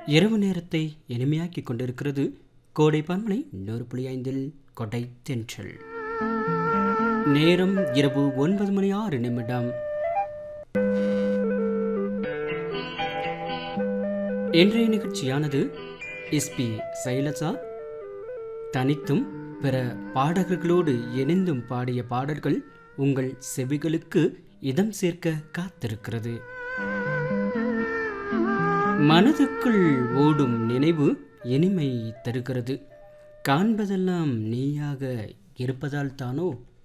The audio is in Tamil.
இரவு நேரத்தை இனிமையாக்கிக் கொண்டிருக்கிறது கோடை பன்மலை நூறு புள்ளி ஐந்தில் கொடை தென்றல் நேரம் இரவு ஒன்பது மணி ஆறு நிமிடம் இன்றைய நிகழ்ச்சியானது எஸ்பி சைலசா தனித்தும் பிற பாடகர்களோடு இணைந்தும் பாடிய பாடல்கள் உங்கள் செவிகளுக்கு இதம் சேர்க்க காத்திருக்கிறது மனதுக்குள் ஓடும் நினைவு இனிமை தருகிறது காண்பதெல்லாம் நீயாக இருப்பதால் தானோ